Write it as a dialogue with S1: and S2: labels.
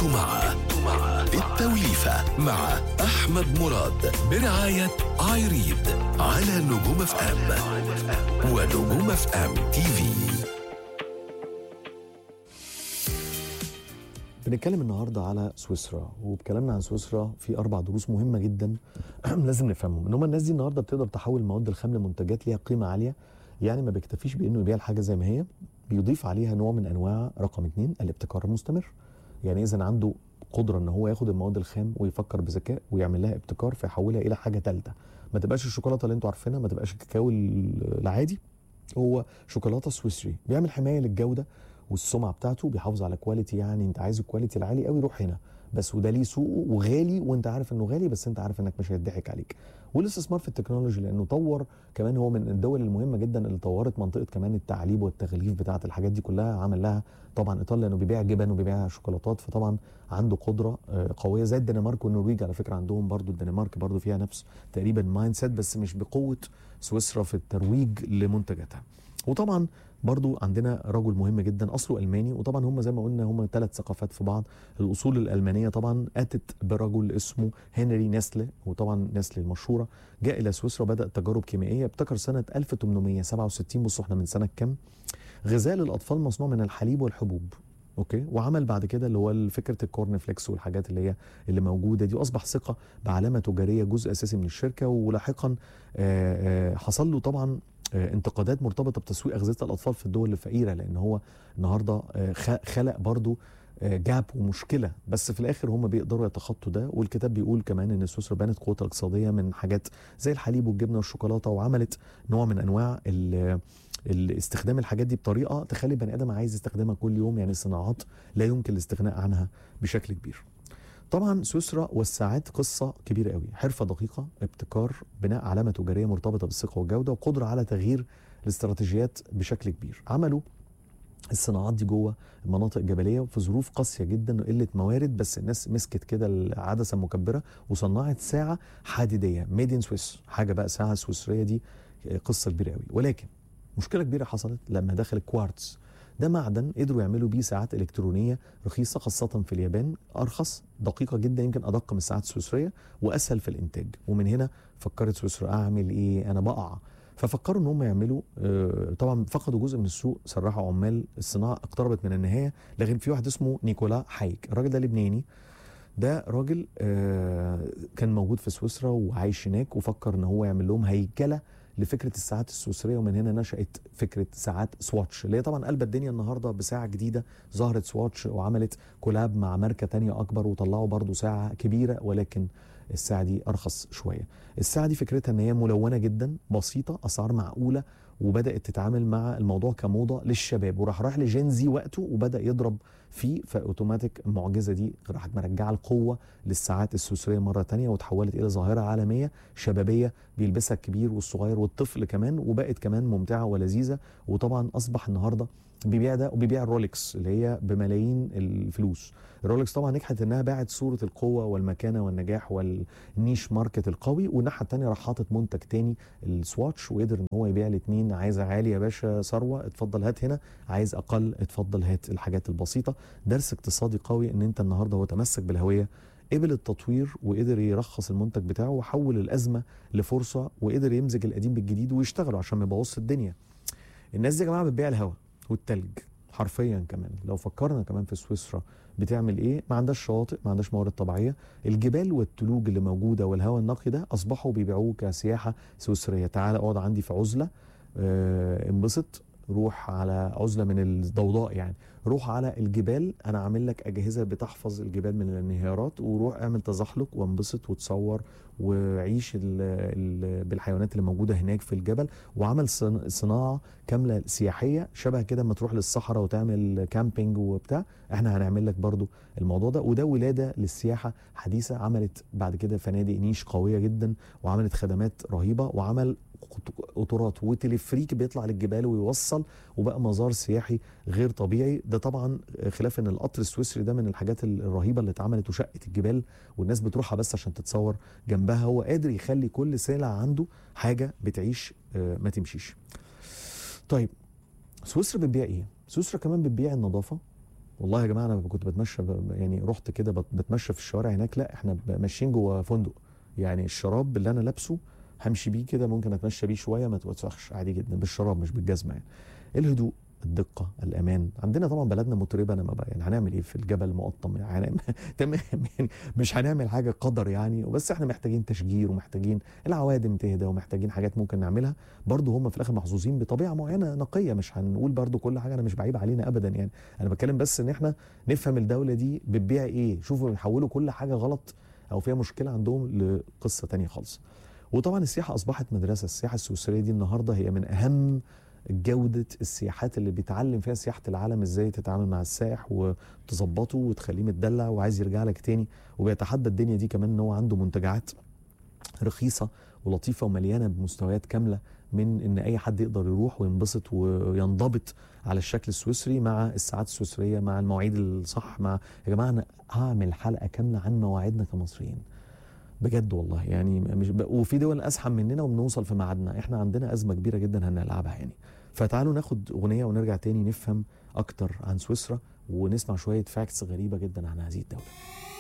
S1: مع التوليفة مع أحمد مراد برعاية عايريد على نجوم اف ام ونجوم اف ام تي في
S2: بنتكلم النهارده على سويسرا وبكلامنا عن سويسرا في اربع دروس مهمه جدا لازم نفهمهم ان هم الناس دي النهارده بتقدر تحول المواد الخام لمنتجات ليها قيمه عاليه يعني ما بيكتفيش بانه يبيع الحاجه زي ما هي بيضيف عليها نوع من انواع رقم اثنين الابتكار المستمر يعني اذا عنده قدره ان هو ياخد المواد الخام ويفكر بذكاء ويعمل لها ابتكار فيحولها الى حاجه ثالثه ما تبقاش الشوكولاته اللي انتوا عارفينها ما تبقاش الكاكاو العادي هو شوكولاته سويسري بيعمل حمايه للجوده والسمعه بتاعته بيحافظ على كواليتي يعني انت عايز الكواليتي العالي قوي روح هنا بس وده ليه سوقه وغالي وانت عارف انه غالي بس انت عارف انك مش هيضحك عليك والاستثمار في التكنولوجي لانه طور كمان هو من الدول المهمه جدا اللي طورت منطقه كمان التعليب والتغليف بتاعه الحاجات دي كلها عمل لها طبعا ايطاليا لانه بيبيع جبن وبيبيع شوكولاتات فطبعا عنده قدره آه، قويه زي الدنمارك والنرويج على فكره عندهم برضو الدنمارك برضو فيها نفس تقريبا مايند سيت بس مش بقوه سويسرا في الترويج لمنتجاتها وطبعا برضو عندنا رجل مهم جدا اصله الماني وطبعا هم زي ما قلنا هم ثلاث ثقافات في بعض الاصول الالمانيه طبعا اتت برجل اسمه هنري نسله وطبعا نسله المشهوره جاء الى سويسرا بدا تجارب كيميائيه ابتكر سنه 1867 بصوا احنا من سنه كام غذاء للاطفال مصنوع من الحليب والحبوب اوكي وعمل بعد كده اللي هو فكره الكورن فليكس والحاجات اللي هي اللي موجوده دي واصبح ثقه بعلامه تجاريه جزء اساسي من الشركه ولاحقا آه، آه، حصل له طبعا آه، انتقادات مرتبطه بتسويق اغذيه الاطفال في الدول الفقيره لان هو النهارده آه، خ- خلق برضو آه، جاب ومشكله بس في الاخر هم بيقدروا يتخطوا ده والكتاب بيقول كمان ان سويسرا بنت قوتها الاقتصاديه من حاجات زي الحليب والجبنه والشوكولاته وعملت نوع من انواع ال- الاستخدام الحاجات دي بطريقه تخلي البني ادم عايز يستخدمها كل يوم يعني صناعات لا يمكن الاستغناء عنها بشكل كبير. طبعا سويسرا والساعات قصه كبيره قوي حرفه دقيقه ابتكار بناء علامه تجاريه مرتبطه بالثقه والجوده وقدره على تغيير الاستراتيجيات بشكل كبير عملوا الصناعات دي جوه المناطق الجبليه وفي ظروف قاسيه جدا وقله موارد بس الناس مسكت كده العدسه المكبره وصنعت ساعه حديديه ميد ان سويس حاجه بقى ساعه سويسريه دي قصه كبيره قوي ولكن مشكله كبيره حصلت لما دخل الكوارتز ده معدن قدروا يعملوا بيه ساعات الكترونيه رخيصه خاصه في اليابان ارخص دقيقه جدا يمكن ادق من الساعات السويسريه واسهل في الانتاج ومن هنا فكرت سويسرا اعمل ايه انا بقع ففكروا ان هم يعملوا آه، طبعا فقدوا جزء من السوق سرحوا عمال الصناعه اقتربت من النهايه لكن في واحد اسمه نيكولا حايك الراجل ده لبناني ده راجل آه، كان موجود في سويسرا وعايش هناك وفكر ان هو يعمل لهم هيكله لفكره الساعات السويسريه ومن هنا نشات فكره ساعات سواتش اللي هي طبعا قلبت الدنيا النهارده بساعه جديده ظهرت سواتش وعملت كولاب مع ماركه تانية اكبر وطلعوا برضو ساعه كبيره ولكن الساعه دي ارخص شويه الساعه دي فكرتها ان هي ملونه جدا بسيطه اسعار معقوله وبدات تتعامل مع الموضوع كموضه للشباب وراح راح لجينزي وقته وبدا يضرب فيه فاوتوماتيك المعجزه دي راحت مرجعه القوه للساعات السويسريه مره تانية وتحولت الى ظاهره عالميه شبابيه بيلبسها الكبير والصغير والطفل كمان وبقت كمان ممتعه ولذيذه وطبعا اصبح النهارده بيبيع ده وبيبيع الرولكس اللي هي بملايين الفلوس الرولكس طبعا نجحت انها باعت صوره القوه والمكانه والنجاح والنيش ماركت القوي والناحيه الثانيه راح حاطط منتج تاني السواتش وقدر ان هو يبيع الاثنين عايز عالي يا باشا ثروه اتفضل هات هنا عايز اقل اتفضل هات الحاجات البسيطه درس اقتصادي قوي ان انت النهارده هو تمسك بالهويه قبل التطوير وقدر يرخص المنتج بتاعه وحول الازمه لفرصه وقدر يمزج القديم بالجديد ويشتغلوا عشان ما يبوظش الدنيا الناس دي يا جماعه بتبيع الهواء والتلج حرفيا كمان لو فكرنا كمان في سويسرا بتعمل ايه ما عندهاش شواطئ ما عندهاش موارد طبيعيه الجبال والتلوج اللي موجوده والهواء النقي ده اصبحوا بيبيعوه كسياحه سويسريه تعال اقعد عندي في عزله آه، انبسط روح على عزله من الضوضاء يعني روح على الجبال انا عامل لك اجهزه بتحفظ الجبال من الانهيارات وروح اعمل تزحلق وانبسط وتصور وعيش ال ال بالحيوانات اللي موجوده هناك في الجبل وعمل صن- صناعه كامله سياحيه شبه كده ما تروح للصحراء وتعمل كامبينج وبتاع احنا هنعمل لك برضو الموضوع ده وده ولاده للسياحه حديثه عملت بعد كده فنادق نيش قويه جدا وعملت خدمات رهيبه وعمل قطارات وتلفريك بيطلع للجبال ويوصل وبقى مزار سياحي غير طبيعي ده طبعا خلاف ان القطر السويسري ده من الحاجات الرهيبه اللي اتعملت وشقت الجبال والناس بتروحها بس عشان تتصور جنبها هو قادر يخلي كل سلعه عنده حاجه بتعيش آه، ما تمشيش طيب سويسرا بتبيع ايه سويسرا كمان بتبيع النظافه والله يا جماعه انا كنت بتمشى ب- يعني رحت كده بت- بتمشى في الشوارع هناك لا احنا ب- ماشيين جوه فندق يعني الشراب اللي انا لابسه همشي بيه كده ممكن اتمشى بيه شويه ما توسخش عادي جدا بالشراب مش بالجزمه يعني الهدوء الدقه الامان عندنا طبعا بلدنا متربه انا ما بقى يعني هنعمل ايه في الجبل مقطم يعني هنعمل- تمام يعني مش هنعمل حاجه قدر يعني بس احنا محتاجين تشجير ومحتاجين العوادم تهدى ومحتاجين حاجات ممكن نعملها برضو هم في الاخر محظوظين بطبيعه معينه نقيه مش هنقول برضو كل حاجه انا مش بعيب علينا ابدا يعني انا بتكلم بس ان احنا نفهم الدوله دي بتبيع ايه شوفوا يحولوا كل حاجه غلط او فيها مشكله عندهم لقصه تانية خالص وطبعا السياحه اصبحت مدرسه السياحه السويسريه دي النهارده هي من اهم جودة السياحات اللي بيتعلم فيها سياحة العالم ازاي تتعامل مع السائح وتظبطه وتخليه متدلع وعايز يرجع لك تاني وبيتحدى الدنيا دي كمان ان هو عنده منتجعات رخيصة ولطيفة ومليانة بمستويات كاملة من ان اي حد يقدر يروح وينبسط وينضبط على الشكل السويسري مع الساعات السويسرية مع المواعيد الصح مع يا جماعة انا هعمل حلقة كاملة عن مواعيدنا كمصريين بجد والله يعني مش ب... وفي دول ازحم مننا وبنوصل في ميعادنا احنا عندنا ازمه كبيره جدا هنلعبها يعني فتعالوا ناخد اغنيه ونرجع تاني نفهم اكتر عن سويسرا ونسمع شويه فاكتس غريبه جدا عن هذه الدوله